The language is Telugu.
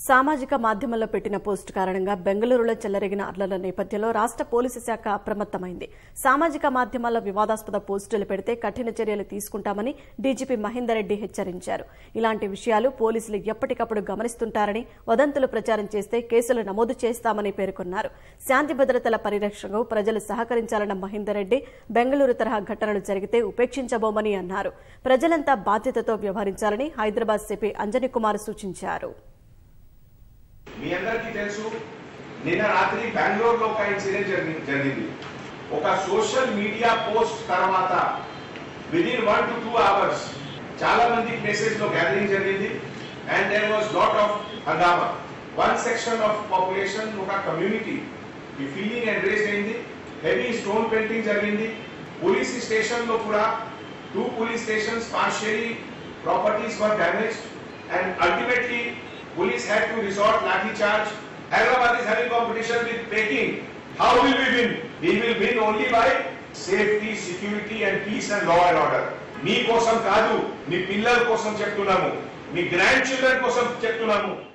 సామాజిక మాధ్యమంలో పెట్టిన పోస్టు కారణంగా బెంగళూరులో చెలరేగిన అర్లల నేపథ్యంలో రాష్ట్ర పోలీసు శాఖ అప్రమత్తమైంది సామాజిక మాధ్యమాల్లో వివాదాస్పద పోస్టులు పెడితే కఠిన చర్యలు తీసుకుంటామని డీజీపీ మహేందర్ రెడ్డి హెచ్చరించారు ఇలాంటి విషయాలు పోలీసులు ఎప్పటికప్పుడు గమనిస్తుంటారని వదంతులు ప్రచారం చేస్తే కేసులు నమోదు చేస్తామని పేర్కొన్నారు శాంతి భద్రతల పరిరక్షణకు ప్రజలు సహకరించాలన్న మహేందర్ రెడ్డి బెంగళూరు తరహా ఘటనలు జరిగితే ఉపేక్షించబోమని అన్నారు ప్రజలంతా బాధ్యతతో వ్యవహరించాలని హైదరాబాద్ సిపి అంజనీ కుమార్ సూచించారు మీ అందరికీ తెలుసు నిన్న రాత్రి బెంగళూరులో ఒక ఇన్సిడెంట్ జరిగి జరిగింది ఒక సోషల్ మీడియా పోస్ట్ తర్వాత within one to two hours చాలా మంది ప్లేసెస్ లో గ్యాదరింగ్ జరిగింది and there was lot of హంగామా వన్ సెక్షన్ ఆఫ్ పాపులేషన్ ఒక కమ్యూనిటీ ఈ ఫీలింగ్ అండ్ రేస్ అయింది హెవీ స్టోన్ పెయింటింగ్ జరిగింది పోలీస్ స్టేషన్ లో కూడా two police stations partially properties were damaged and ultimately police had to resort lathi charge. Hyderabad is having competition with Peking. How will we win? We will win only by safety, security and peace and law and order. మీ కోసం కాదు మీ పిల్లల కోసం చెప్తున్నాము మీ గ్రాండ్ చిల్డ్రన్ కోసం చెప్తున్నాము